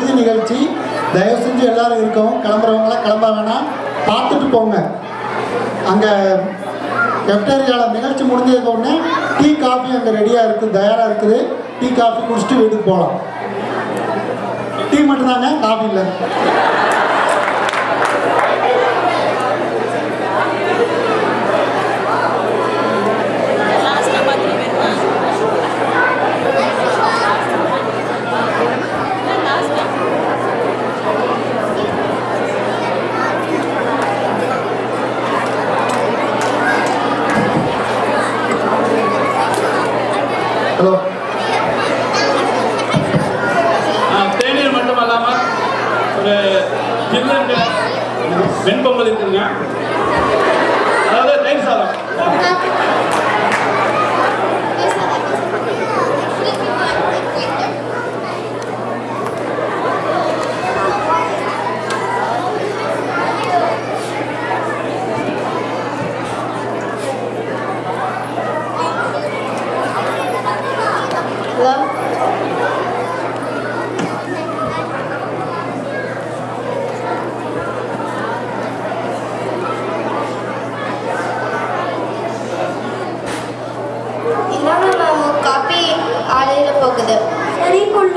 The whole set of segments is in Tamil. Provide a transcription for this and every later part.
இறுதி நிகழ்ச்சி தயவு செஞ்சு எல்லாரும் இருக்கவும் கிளம்புறவங்களாம் கிளம்ப வேணாம் பார்த்துட்டு போங்க அங்கே கெப்டேரியாவில் நிகழ்ச்சி முடிஞ்சதுக்கு உடனே டீ காஃபி அங்கே ரெடியாக இருக்குது தயாராக இருக்குது டீ காஃபி குடிச்சிட்டு வீட்டுக்கு போகலாம் டீ மட்டும்தாங்க காஃபி இல்லை ஹலோ தேநீர் மட்டும் அல்லாமல் ஒரு ஜில்லங்க வெண்பொங்கல் இருக்குங்க அதாவது தயிர் சாதம் இந்தாங்க மேம் காப்பி ஆலையில போகுது சரி புள்ள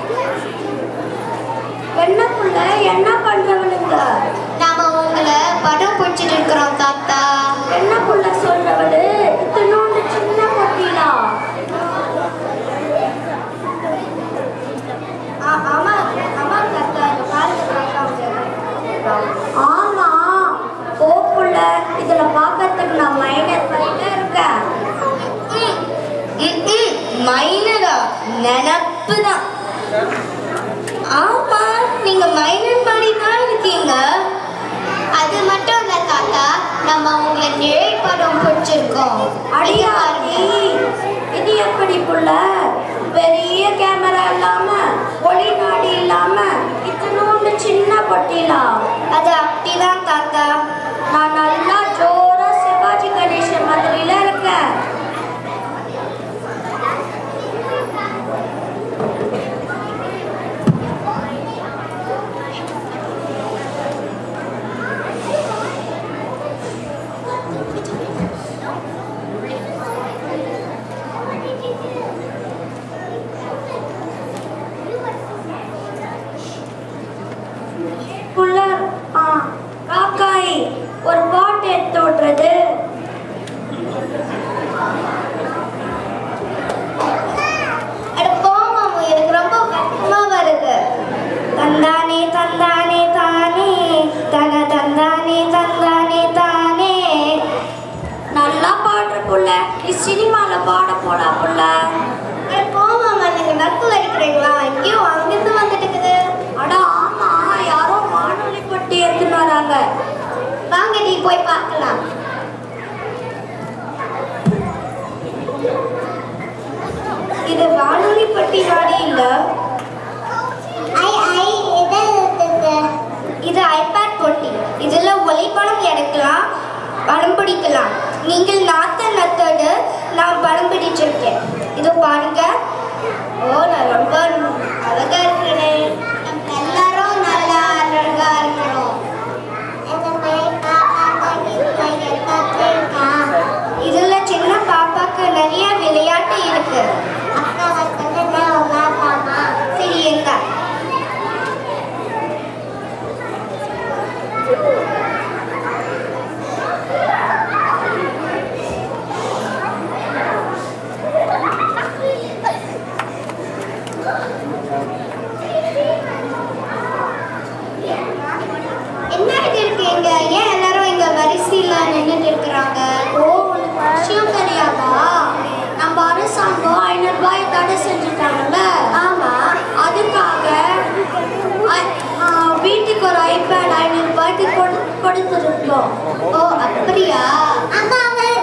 என்ன புள்ள என்ன பண்றவனுங்க நாம உங்களை படம் பிடிச்சிட்டு இருக்கிறோம் தாத்தா என்ன புள்ள சொல்றவளு இத்தனோண்டு சின்ன பொட்டிலா ஆ- ஆமா ஆமா தாத்தா இங்க பாருங்க தாத்தா ஆமா ஓ புள்ள இதுல பாக்கிறதுக்கு நான் மைனஸ் பண்ணிட்டே இருக்கேன் மைனரா நினப்பு தான் ஆமா நீங்க மைனர் மாதிரி தான் இருக்கீங்க அது மட்டும் இல்ல தாத்தா நம்ம உங்களை நிழல் படம் பிடிச்சிருக்கோம் அடியாடி இது எப்படி புள்ள பெரிய கேமரா இல்லாம ஒளி நாடி இல்லாம இத்தனோண்டு சின்ன பொட்டிலா அது அப்படிதான் தாத்தா நான் நல்லா ஜோரா சிவாஜி கணேசன் மாதிரில இருக்கேன் புள்ள ஆ காக்காய் ஒரு பாட்டு எடுத்து விடுறது அட போமா எனக்கு ரொம்ப வெக்கமா வருது தந்தானே தந்தானே தானே தன தந்தானே தந்தானே தானே நல்லா பாடுற புள்ள நீ சினிமால பாட போடா புள்ள அட போமா நீங்க நக்கு அடிக்கிறீங்களா ஐயோ அங்கிருந்து வந்துட்டு இருக்குது அட ஆமா யாரோ வானொலி பட்டி எடுத்துன்னு வராங்க வாங்க நீ போய் பார்க்கலாம் இது வானொலி பட்டி நாடி இல்ல ஐ ஐ இது இது ஐபேட் போட்டி இதுல ஒளிப்படம் எடுக்கலாம் படம் பிடிக்கலாம் நீங்கள் நாத்த நத்தோடு நான் படம் பிடிச்சிருக்கேன் இது பாருங்க ஓ நான் ரொம்ப அழகா இருக்கிறேன் நம்ம எல்லாரும் நல்லா அழகா இருக்கிறோம் இதுல சின்ன பாப்பாக்கு நிறைய விளையாட்டு இருக்கு சரி எங்க என்ன இருக்கீங்க ஏன் எல்லாரும் இங்க வரிசையில நின்னுட்டு இருக்கிறாங்க ஓ உனக்கு விஷயம் தெரியாதா நம்ம அரசாங்கம் ஐநூறு ரூபாய் தடை செஞ்சுட்டாங்கல்ல ஆமா அதுக்காக ஐ- ஆ, வீட்டுக்கு ஒரு ஐபேட் ஐநூறு ரூபாய்க்கு கொடு கொடுத்துருக்கோம் ஓ அப்படியா அம்மா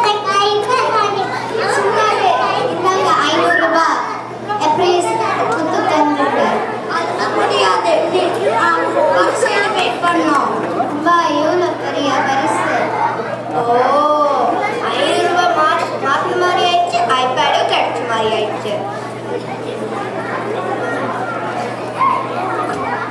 சும்மா இரு. இந்தாங்க ஐநூறு ரூபாய் எப்படி குத்து தந்துருக்கு அது முடியாது நீ ஆ, வரிசையில வெயிட் பண்ணோம் அம்மா எவ்வளோ பெரிய பரிசு ஓ ஐநூறு ரூபாய் மாறி மாற்றி மாதிரி ஆயிடுச்சு ஐபேடும் கிடைச்ச மாதிரி ஆயிடுச்சு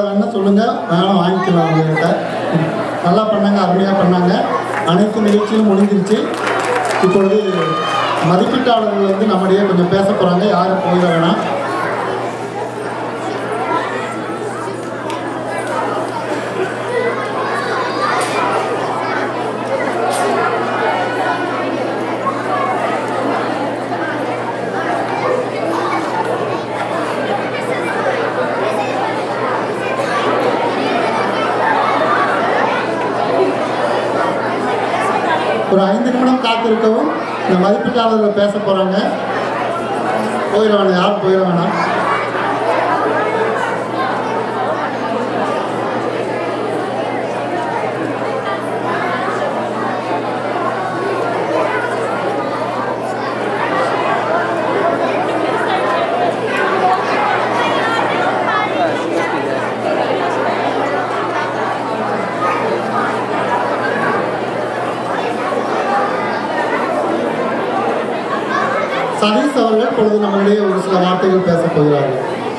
ஏதாவது வேணால் சொல்லுங்கள் வேணாம் வாங்கிக்கலாம் உங்கள்கிட்ட நல்லா பண்ணாங்க அருமையாக பண்ணாங்க அனைத்து நிகழ்ச்சியும் முடிஞ்சிருச்சு இப்பொழுது மதிப்பீட்டாளர்கள் வந்து நம்மிடையே கொஞ்சம் பேச போகிறாங்க யாரும் போயிட வேணாம் ஒரு ஐந்து நிமிடம் காத்திருக்கவும் இந்த மதிப்பீட்டாளர்கள் பேச போகிறாங்க போயிட வேணாம் யாரும் போயிட வேணாம் சதீஷ் அவர்கள் இப்பொழுது நம்மளிடையே ஒரு சில வார்த்தைகள் பேசப் போகிறார்கள்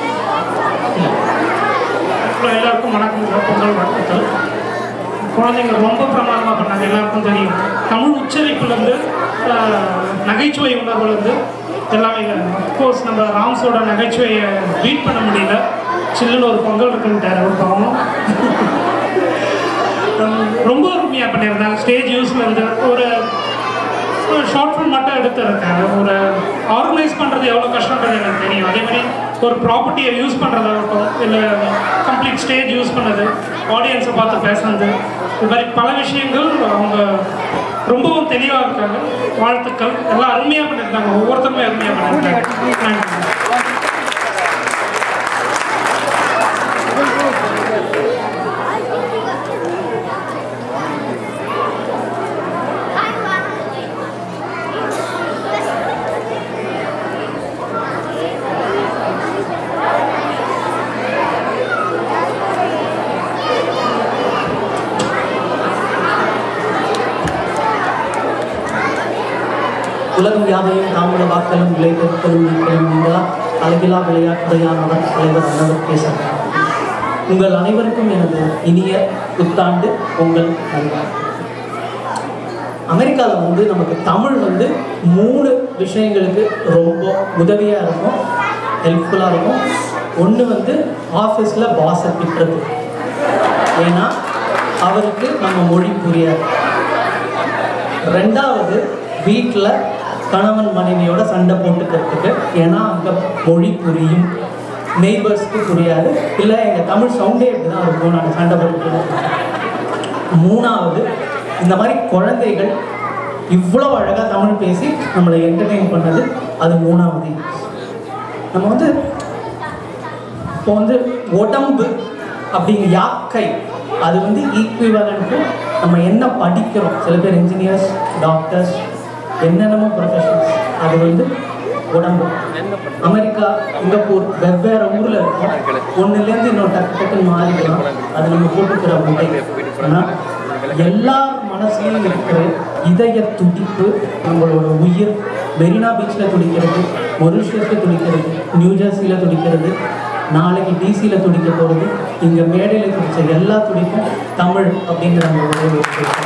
அப்புறம் எல்லாருக்கும் வணக்கம் பொங்கல் வாழ்த்துக்கள் குழந்தைங்க ரொம்ப பிரமாதமாக பண்ணாங்க எல்லாருக்கும் தெரியும் தமிழ் உச்சரிப்புலேருந்து நகைச்சுவை உணர்வுலேருந்து எல்லாமே அஃப்கோர்ஸ் நம்ம ராம்ஸோட நகைச்சுவையை பீட் பண்ண முடியல சில்லுன்னு ஒரு பொங்கல் இருக்குன்ட்டார் ஒரு பாவம் உம், ரொம்ப அருமையாக பண்ணியிருந்தாங்க ஸ்டேஜ் யூஸில் இருந்து ஒரு ஒரு ஷார்ட் ஃபில்ம் மட்டும் எடுத்திருக்கேன் ஒரு ஆர்கனைஸ் பண்ணுறது எவ்வளோ கஷ்டன்றது எனக்கு தெரியும் அதே மாதிரி ஒரு ப்ராப்பர்ட்டியை யூஸ் பண்ணுறதாகட்டும் இல்லை கம்ப்ளீட் ஸ்டேஜ் யூஸ் பண்ணது ஆடியன்ஸை பார்த்து பேசுனது இது மாதிரி பல விஷயங்கள் அவங்க ரொம்பவும் தெளிவாக இருக்காங்க வாழ்த்துக்கள் எல்லாம் அருமையாக பண்ணியிருந்தாங்க ஒவ்வொருத்தருமே அருமையாக பண்ணியிருக்காங்க நன்றி உலகம் யாவையும் தாமுல வாக்களும் விளைபொருட்களும் நீங்களும் நீங்களா அழகிலா விளையாட்டுடையானவர் தலைவர் அன்னவர் பேசுகிறார் உங்கள் அனைவருக்கும் எனது இனிய புத்தாண்டு பொங்கல் நல்வாழ்த்துக்கள் அமெரிக்காவில் வந்து நமக்கு தமிழ் வந்து மூணு விஷயங்களுக்கு ரொம்ப உதவியாக இருக்கும் ஹெல்ப்ஃபுல்லாக இருக்கும் ஒன்று வந்து ஆஃபீஸில் பாஸை திட்டுறது ஏன்னா அவருக்கு நம்ம மொழி புரியாது ரெண்டாவது வீட்டில் கணவன் மனைவியோட சண்டை போட்டுக்கிறதுக்கு ஏன்னா அங்கே மொழி புரியும் நெய்பர்ஸ்க்கு புரியாது இல்லை எங்கள் தமிழ் சவுண்டே இப்படி தான் இருக்கும் நாங்கள் சண்டை போட்டுக்கிறோம் மூணாவது இந்த மாதிரி குழந்தைகள் இவ்வளோ அழகாக தமிழ் பேசி நம்மளை என்டர்டெயின் பண்ணது அது மூணாவது நம்ம வந்து இப்போ வந்து உடம்பு அப்படிங்கிற யாக்கை அது வந்து ஈக்குவலன்ட்டு நம்ம என்ன படிக்கிறோம் சில பேர் இன்ஜினியர்ஸ் டாக்டர்ஸ் என்னென்னமோ ப்ரொஃபஷன்ஸ் அது வந்து உடம்பு அமெரிக்கா சிங்கப்பூர் வெவ்வேறு ஊரில் இருக்கும் ஒன்றுலேருந்து இன்னொரு டக்கு டக்குன்னு மாறிக்கலாம் அது நம்ம போட்டுக்கிற உடை ஆனால் எல்லார் மனசுலையும் இருக்கிற இதய துடிப்பு நம்மளோட உயிர் மெரினா பீச்சில் துடிக்கிறது மொரிஷியஸில் துடிக்கிறது நியூ ஜெர்சியில் துடிக்கிறது நாளைக்கு டிசியில் துடிக்க போகிறது இங்கே மேடையில் துடிச்ச எல்லா துடிப்பும் தமிழ் அப்படிங்கிற அந்த ஒரே ஒரு விஷயம்.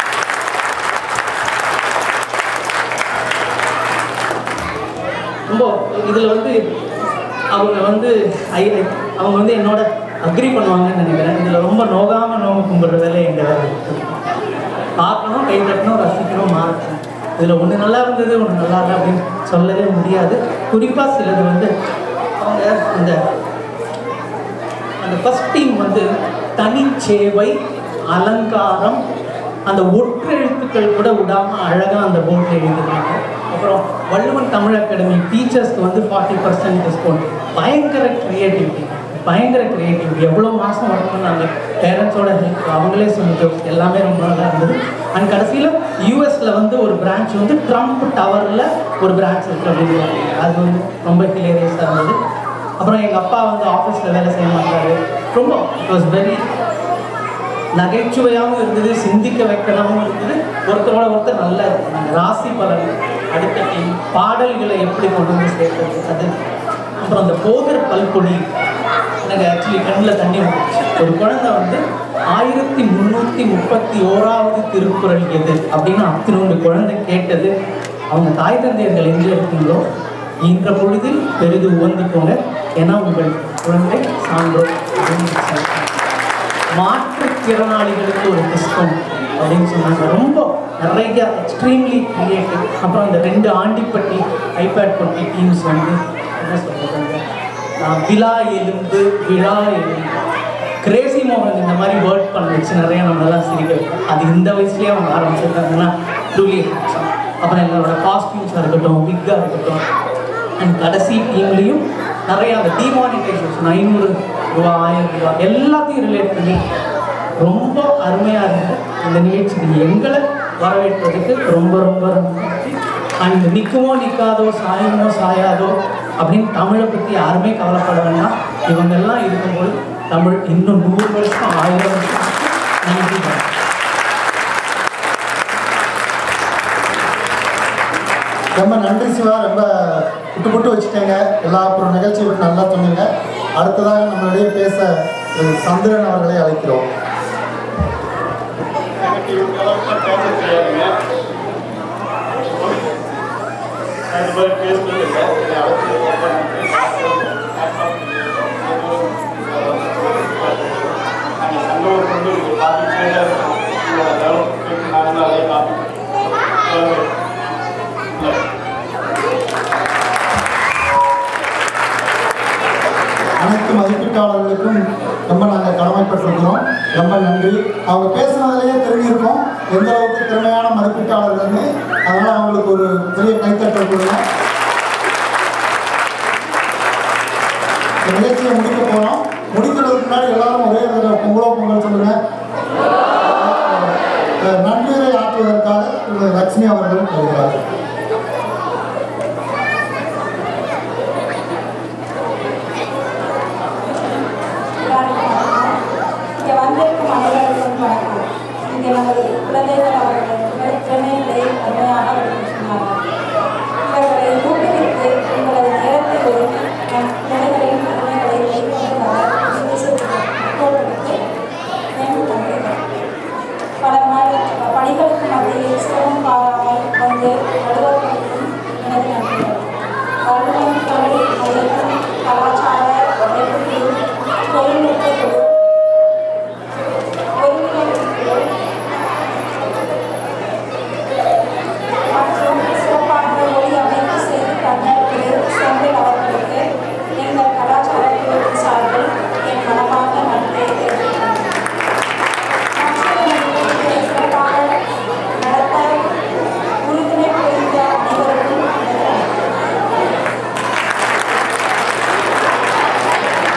ரொம்ப இதில் வந்து அவங்க வந்து ஐ ஐ- அவங்க வந்து என்னோட அக்ரி பண்ணுவாங்கன்னு நினைக்கிறேன் இதில் ரொம்ப நோகாமல் நோக கும்பிட்ற வேலை எங்கள் வேலை இருக்குது பார்க்கணும் கை தட்டணும் ரசிக்கணும் மாறணும் இதில் ஒன்று நல்லா இருந்தது ஒன்று நல்லா இல்லை அப்படின்னு சொல்லவே முடியாது குறிப்பாக சிலது வந்து அவங்க அந்த அந்த ஃபஸ்ட் டீம் வந்து தனிச்சேவை அலங்காரம் அந்த ஒற்று எழுத்துக்கள் கூட விடாமல் அழகாக அந்த போர்டில் எழுதிருக்காங்க அப்புறம் வள்ளுவன் தமிழ் அகாடமி டீச்சர்ஸ்க்கு வந்து ஃபார்ட்டி பர்சன்ட் டிஸ்கவுண்ட் பயங்கர க்ரியேட்டிவிட்டி பயங்கர க்ரியேட்டிவிட்டி எவ்வளோ மாதம் ஒர்க் பண்ணாங்க பேரண்ட்ஸோட ஹெல்ப் அவங்களே சொன்னது எல்லாமே ரொம்ப நல்லா இருந்தது அண்ட் கடைசியில் யூஎஸில் வந்து ஒரு பிரான்ச் வந்து ட்ரம்ப் டவரில் ஒரு பிரான்ச் இருக்குது அப்படின்னு சொன்னாங்க. அது வந்து ரொம்ப ஹிலேரியஸாக இருந்தது அப்புறம் எங்கள் அப்பா வந்து ஆஃபீஸில் வேலை செய்ய மாட்டாரு ரொம்ப இட் வாஸ் வெரி நகைச்சுவையாகவும் இருந்தது சிந்திக்க வைக்கிறதாகவும் இருந்தது ஒருத்தரோட ஒருத்தர் நல்லா இருந்தாங்க ராசி பலன் அடுத்த டீம் பாடல்களை எப்படி கொண்டு வந்து சேர்க்கிறது அது அப்புறம் அந்த போகர் பல்பொடி எனக்கு ஆக்சுவலி கண்ணில் தண்ணி வந்துச்சு ஒரு குழந்தை வந்து ஆயிரத்தி முந்நூற்றி முப்பத்தி ஓராவது திருக்குறள் எது அப்படின்னு அத்தனோண்டு குழந்தை கேட்டது அவங்க தாய் தந்தையர்கள் எங்கே இருக்கீங்களோ இன்ற பொழுதில் பெரிது உவந்துக்கோங்க ஏன்னா உங்கள் குழந்தை சான்றோர் அப்படின்னு சொல்லிட்டாங்க. மாற்றுத்திறனாளிகளுக்கு ஒரு டிஸ்கவுண்ட் அப்படின்னு சொன்னாங்க ரொம்ப நிறைய எக்ஸ்ட்ரீம்லி கிரியேட்டிவ் அப்புறம் இந்த ரெண்டு ஆண்டிப்பட்டி ஐபேட் பட்டி டீம்ஸ் வந்து என்ன சொல்றது ஆஹ் விழா எலும்பு விழா எலும்பு கிரேசி மோகன் இந்த மாதிரி வேர்ட் பண்ண வச்சு நிறைய நம்மளெல்லாம் சிரிக்க வைக்கும் அது இந்த வயசுலேயே அவங்க ஆரம்பிச்சிருக்காங்கன்னா ட்ரூலி ஹேட்ஸாக அப்புறம் எங்களோட காஸ்டியூம்ஸாக இருக்கட்டும் விக்காக இருக்கட்டும் அண்ட் கடைசி டீம்லேயும் நிறைய அந்த டிமானிட்டைசேஷன் ஐநூறு ரூபா ஆயிரம் ரூபா எல்லாத்தையும் ரிலேட் பண்ணி ரொம்ப அருமையாக இருந்தது இந்த நிகழ்ச்சிக்கு எங்களை வரவேற்றதுக்கு ரொம்ப ரொம்ப ரொம்ப நன்றி அண்ட் நிற்குமோ நிற்காதோ சாயுமோ சாயாதோ அப்படின்னு தமிழை பற்றி யாருமே கவலைப்பட வேண்டாம் இவங்கெல்லாம் இருக்கும்போது தமிழ் இன்னும் நூறு வருஷம் ஆயிரம் வருஷம் நன்றி வணக்கம். ரொம்ப நன்றி சிவா ரொம்ப விட்டு விட்டு வச்சுட்டேங்க எல்லா அப்புறம் நிகழ்ச்சி விட்டு நல்லா சொன்னீங்க அடுத்ததாக நம்மளுடைய பேச திரு சந்திரன் அவர்களை அழைக்கிறோம் எனக்கு இவங்க அளவுக்கு பேச தெரியாதுங்க நான் இந்த மாதிரி பேசுனது இல்லை என்னை அழைச்சது ரொம்ப நன்றி. நாங்கள் சங்கூர் வந்து இங்கே பார்த்துக்கிட்டே தான் இருக்கோம் உங்களோட டெவலப்மெண்ட் நாங்கள் அதே பார்த்துக்கிட்டோம் அனைத்து மதிப்பீட்டாளர்களுக்கும் ரொம்ப நாங்கள் கடமைப்பட்டிருக்கிறோம் ரொம்ப நன்றி அவங்க பேசுனதுலேயே தெரிஞ்சிருக்கோம் எந்த அளவுக்கு திறமையான மதிப்பீட்டாளர்கள்னு அதனால் அவங்களுக்கு ஒரு பெரிய கைத்தட்டல் கொடுங்க இந்த நிகழ்ச்சியை முடிக்க போகிறோம் முடிக்கிறதுக்கு முன்னாடி எல்லாரும் ஒரே தடவை பொங்கலோ பொங்கல் சொல்லுங்க அஹ் நன்றியை ஆற்றுவதற்காக திரு லட்சுமி அவர்கள் வருகிறார்கள் இங்கே வந்திருக்கும் அனைவருக்கும் வணக்கம் இங்கே நமது குழந்தைகள் அவர்கள் திறமைகளை அருமையாக வெளிப்படுத்தினார்கள்.